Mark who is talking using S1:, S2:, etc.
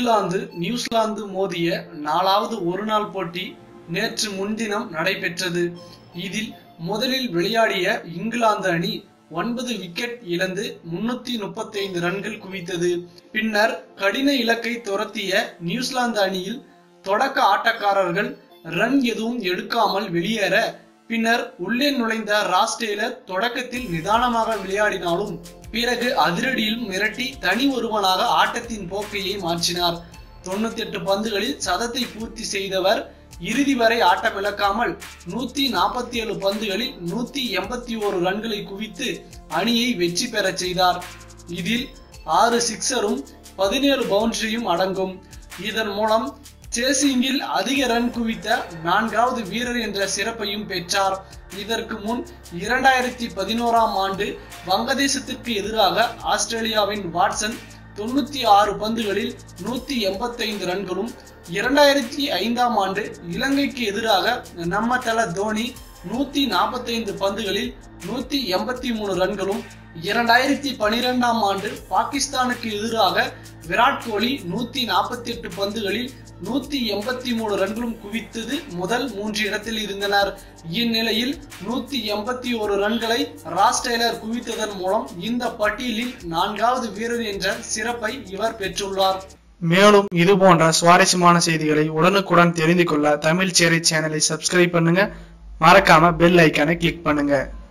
S1: England New Zealand மோதிய நாலாவது ஒருநாள் போட்டி நேற்று முன்தினம் நடைபெற்றது இதில் முதலில் விளையாடிய இங்கிலாந்து அணி ஒன்பது விக்கெட் இழந்து முன்னூத்தி முப்பத்தி ஐந்து ரன்கள் குவித்தது பின்னர் கடின இலக்கை துரத்திய நியூசிலாந்து அணியில் தொடக்க ஆட்டக்காரர்கள் ரன் எதுவும் எடுக்காமல் வெளியேற பின்னர் உள்ளே நுழைந்த ராஸ் டெய்லர் தொடக்கத்தில் நிதானமாக விளையாடினாலும் பிறகு அதிரடியில் மிரட்டி தனி ஒருவனாக ஆட்டத்தின் போக்கையை மாற்றினார் தொண்ணூத்தி எட்டு பந்துகளில் சதத்தை பூர்த்தி செய்தவர் இறுதி வரை ஆட்டமிழக்காமல் நூத்தி நாற்பத்தி ஏழு பந்துகளில் நூத்தி எண்பத்தி ஓரு ரன்களை குவித்து அணியை வெற்றி பெறச் செய்தார் இதில் ஆறு சிக்ஸரும் பதினேழு பவுண்டரியும் அடங்கும் இதன் மூலம் சேசிங்கில் அதிக ரன் குவித்த நான்காவது வீரர் என்ற சிறப்பையும் பெற்றார் இதற்கு முன் இரண்டாயிரத்தி பதினோராம் ஆண்டு வங்கதேசத்திற்கு எதிராக ஆஸ்திரேலியாவின் வாட்சன் தொண்ணூத்தி ஆறு பந்துகளில் நூத்தி எண்பத்தைந்து ரன்களும் இரண்டாயிரத்தி ஐந்தாம் ஆண்டு இலங்கைக்கு எதிராக நம்ம தல தோனி நூத்தி நாற்பத்தைந்து பந்துகளில் நூத்தி எண்பத்தி மூணு ரன்களும் இரண்டாயிரத்தி பனிரெண்டாம் ஆண்டு பாகிஸ்தானுக்கு எதிராக விராட் கோலி நூத்தி நாற்பத்தி எட்டு பந்துகளில் நூத்தி எண்பத்தி மூணு ரன்களும் குவித்தது முதல் மூன்று இடத்தில் இருந்தனர் இந்நிலையில் நூத்தி எண்பத்தி ஒரு ரன்களை ராஸ் டெய்லர் குவித்ததன் மூலம் இந்த பட்டியலில் நான்காவது வீரர் என்ற சிறப்பை இவர் பெற்றுள்ளார்
S2: மேலும் இது போன்ற சுவாரஸ்யமான செய்திகளை உடனுக்குடன் தெரிந்து கொள்ள தமிழ் சேரை சேனலை சப்ஸ்கிரைப் பண்ணுங்க மறக்காம பெல் ஐக்கானை கிளிக் பண்ணுங்க